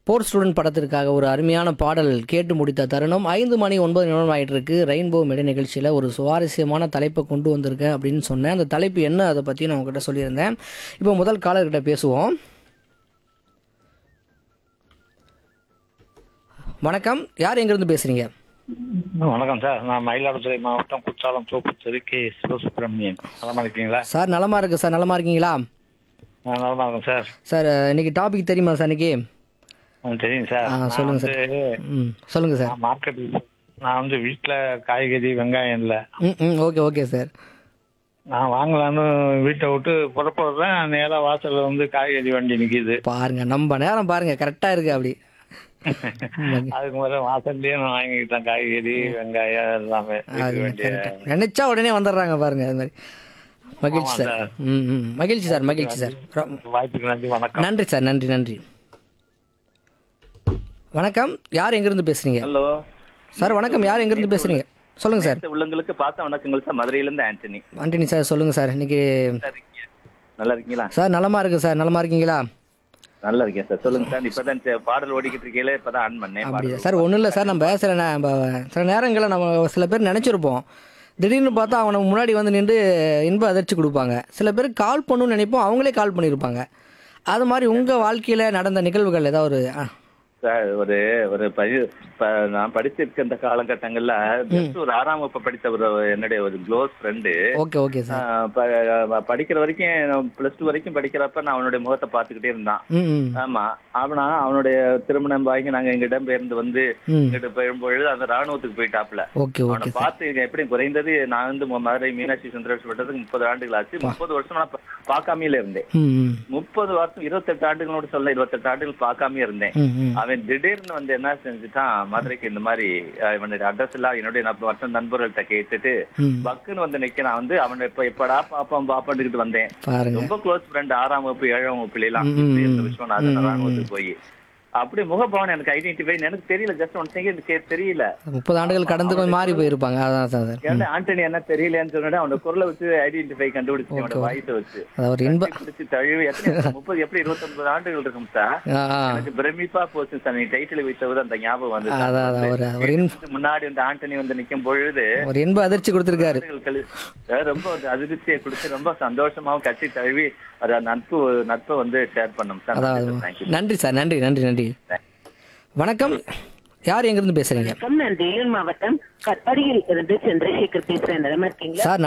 போர் student படத்திற்காக ஒரு அருமையான பாடல் கேட்டு முடித்த தருணம் ஐந்து மணி ஒன்பது நிமிடம் ஆயிட்டு இருக்கு ரெயின்போ மேடை நிகழ்ச்சியில் ஒரு சுவாரஸ்யமான தலைப்பை கொண்டு வந்திருக்கேன் அப்படின்னு சொன்னேன் அந்த தலைப்பு என்ன அதை பற்றி நான் உங்ககிட்ட சொல்லியிருந்தேன் இப்போ முதல் காலர்கிட்ட பேசுவோம் வணக்கம் யார் எங்கேருந்து பேசுறீங்க வணக்கம் சார் நான் மயிலாடுதுறை மாவட்டம் குற்றாலம் தோப்புத்தெரு கே சிவசுப்பிரமணியன் நலமா இருக்கீங்களா சார் நலமா இருக்கு சார் நலமா இருக்கீங்களா நான் நலமா இருக்கேன் சார் சார் இன்னைக்கு டாபிக் தெரியுமா சார் இன்னைக்கு ஆ, தெரியும் சார் ஆ, நான் சொல்லுங்க சார். வந்து ம் சொல்லுங்க சார் நான் மார்க்கெட் நான் வந்து வீட்டில் காய்கறி வெங்காயம் இல்லை ம் ம் ஓகே ஓகே சார் நான் வாங்கலான்னு வீட்டை விட்டு புறப்படுறேன் நேராக வாசல்ல வந்து காய்கறி வண்டி நிக்குது பாருங்க நம்ம நேரம் பாருங்க கரெக்டா இருக்கு அப்படி அதுக்கு முதல்ல வாசல்லையே நான் வாங்கிக்கிட்டேன் காய்கறி வெங்காயம் எல்லாமே அது வீட்டுக்கு வேண்டிய correct. நினைச்சா உடனே வந்துடுறாங்க பாருங்க அது மாதிரி மகிழ்ச்சி ஆமா சார் ம் ம் மகிழ்ச்சி சார் மகிழ்ச்சி சார் ரொ- வாய்ப்புக்கு நன்றி வணக்கம் நன்றி சார் நன்றி நன்றி வணக்கம் யார் எங்கிருந்து பேசுறீங்க ஹலோ சார் வணக்கம் யார் எங்கிருந்து பேசுறீங்க சொல்லுங்க சார் உள்ளங்களுக்கு பார்த்த வணக்கங்கள் சார் மதுரையில இருந்து ஆண்டனி ஆண்டனி சார் சொல்லுங்க சார் இன்னைக்கு நல்லா இருக்கீங்க? நல்லா இருக்கீங்களா சார் நலமா இருக்கு சார் நலமா இருக்கீங்களா நல்லா இருக்கேன் சார் சொல்லுங்க சார் இப்பதான் சே- பாடல் ஓடிக்கிட்டு இருக்கீங்களே இப்பதான் ஆன் பண்ணேன் அப்படியா பாடல். சார் ஒன்றும் இல்லை சார் நம்ம சில நே- நம்ம சில நேரங்களில் நம்ம சில பேர் நினச்சிருப்போம் திடீர்னு பார்த்தா அவங்க நம்ம முன்னாடி வந்து நின்று இன்ப அதிர்ச்சி கொடுப்பாங்க சில பேர் கால் பண்ணணும்னு நினைப்போம் அவங்களே கால் பண்ணியிருப்பாங்க அது மாதிரி உங்கள் வாழ்க்கையில் நடந்த நிகழ்வுகள் ஏதாவது ஒரு ஆ, சார் ஒரு ஒரு பதி- ப- நான் படிச்சிருக்க இந்த காலகட்டங்கள்ல just ஒரு ஆறாம் வகுப்பு படித்த ஒரு என்னுடைய ஒரு close friend okay okay sir படிக்கிற வரைக்கும் பிளஸ் டூ வரைக்கும் படிக்கிறப்ப நான் அவனுடைய முகத்தை பார்த்துக்கிட்டே இருந்தான் ம் ம் ஆமா அவனா அவனுடைய திருமணம் வாங்கி நாங்க எங்க இடம் பெயர்ந்து வந்து ம் இங்கிட்டு போயும்பொழுது அந்த ராணுவத்துக்கு போயிட்டாப்ல ஓகே அவனை ஓகே சார் பார்த்து இங்க எப்படி குறைந்தது நான் வந்து ம- மதுரை மீனாட்சி சுந்தரேஷ் பட்டதுக்கு முப்பது ஆண்டுகள் ஆச்சு முப்பது வருஷம் நான் பா- பார்க்காமையில இருந்தேன் ம் ம் முப்பது வருஷம் இருபத்தெட்டு ஆண்டுகளோட சொல்ல இருபத்தெட்டு ஆண்டுகள் பார்க்காம இருந்தேன் ம் ம் அவன் திடீர்னு வந்து என்ன செஞ்சுட்டான் மதுரைக்கு இந்த மாதிரி அஹ், இவனுடைய அட்ரஸ் எல்லாம் என்னுடைய நப்~ மற்ற நண்பர்கள்ட்ட கேட்டுட்டு ம் பக்குன்னு வந்து நிக்கிறான் வந்து அவனை இப்ப எப்படா பாப்பான் பாப்பான்னுக்கிட்டு வந்தேன் பாருங்க ரொம்ப க்ளோஸ் ஃப்ரெண்ட் ஆறாம் வகுப்பு ஏழாம் வகுப்புல எல்லாம் ம், ம், ம். விஸ்வநாதன் ம், ம், ராணுவத்துக்கு போய் அப்படி முகபாவன் எனக்கு ஐடென்டிஃபை எனக்கு தெரியல ஜஸ்ட் ஒன் செகண்ட் தெரியல முப்பது ஆண்டுகள் கடந்து கொஞ்சம் மாறி போயிருப்பாங்க அதான் சார் சார் ஏன்னா ஆண்டனி என்ன தெரியலன்னு சொன்னா அவனோட குரலை வச்சு ஐடென்டிஃபை கண்டுபிடிச்சு அவனோட வாய்ஸை வச்சு அது ஒரு இன்ப பிடிச்சு தழுவி எத்தனை முப்பது எப்படி இருபத்தொன்பது ஆண்டுகள் இருக்கும் சார் ஆ ஆ. எனக்கு பிரமிப்பா போச்சு சார் நீ டைட்டில் வைத்தவர் அந்த ஞாபகம் வந்து அதான் அதான் ஒரு ஒரு இன்ப முன்னாடி வந்து ஆண்டனி வந்து நிக்கும் பொழுது ஒரு இன்ப அதிர்ச்சி கொடுத்துருக்காரு ஆண்டுகள் கழி- அஹ் ரொம்ப ஒரு அதிர்ச்சியை கொடுத்து ரொம்ப சந்தோஷமாவும் கட்சி தழுவி அது நட்பு நட்பை வந்து ஷேர் பண்ணோம் சார் அதாவது தேங்க்யூ நன்றி சார் நன்றி நன்றி நன்றி வணக்கம் யார் எங்கிருந்து பேசுறீங்க வணக்கம் நான் வேலூர் மாவட்டம் கட்பாடியில் இருந்து சந்திரசேகர் பேசுறேன் நிலமா இருக்கீங்களா சார்